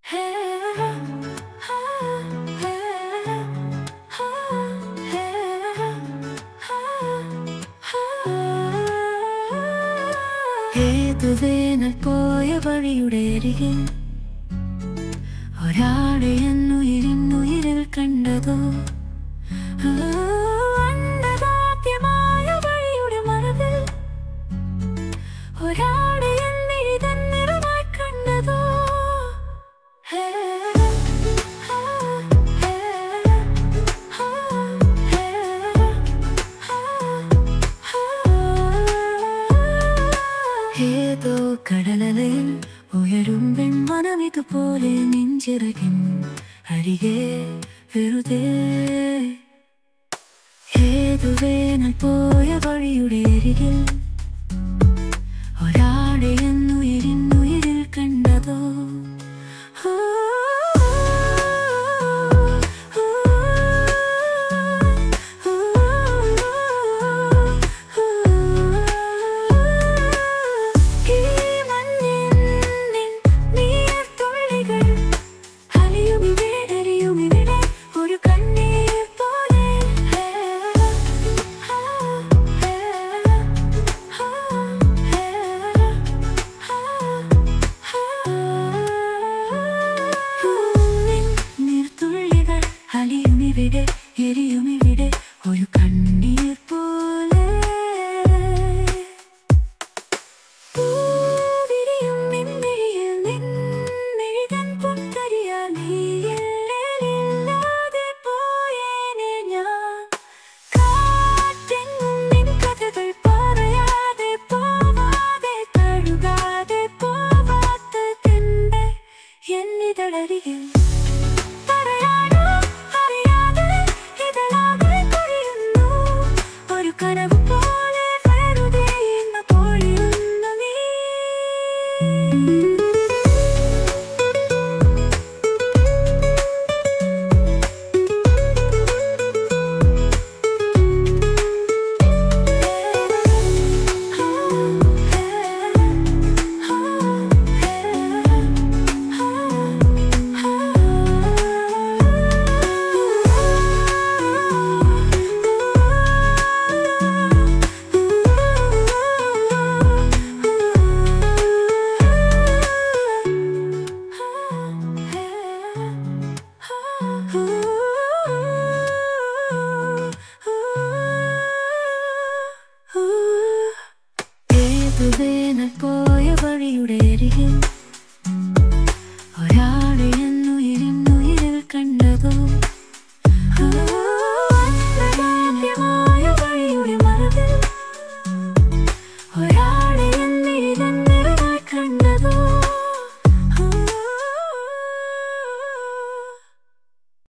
ഏതു വേനൽ പോയ വഴിയുടെ അരികിൽ ഒരാളെ എന്നുയിരിന്നുയിരിൽ കണ്ടതോ ആ, അന്നദാദ്യമായ വഴിയുടെ മറവിൽ ഒരാളെ എന്നിതൻ നിറമായി കണ്ടതോ ഹേ, ആ, ഹേ, ആ, ഹേ, ആ, ഏതോ കടലലയിൽ ഉയരും വെൺമനം ഇതുപോലെ നെഞ്ചിറകിൻ അരികെ വെറുതെ ഏതു വേനൽ പോയ വഴിയുടെ അരികിൽ ഒരാളെ എന്നുയിരിന്നുയിരിൽ കണ്ടതോ ആ, ആ, ഈ മഞ്ഞിൻ നീർത്തുള്ളികൾ അലിയുമിവിടെ അലിയുമിവിടെ ഒരു കണ്ണീർ പോലെ നീർത്തുള്ളികൾ അലിയുമിവിടെ എരിയുമിവിടെ ഒരു കണ്ണീർ പോലെ പൂവിരിയും നിൻമിഴിയിൽ നിൻമിഴിതൻ പുത്തരിയാൽ നീയില്ലാതെ പോയേനെ ഞാൻ. കാറ്റെങ്ങും നിൻ കഥകൾ പറയാതെ പോവാതെ തഴുകാതെ പോവാത്തതെന്റെ എന്നിതളരികിൽ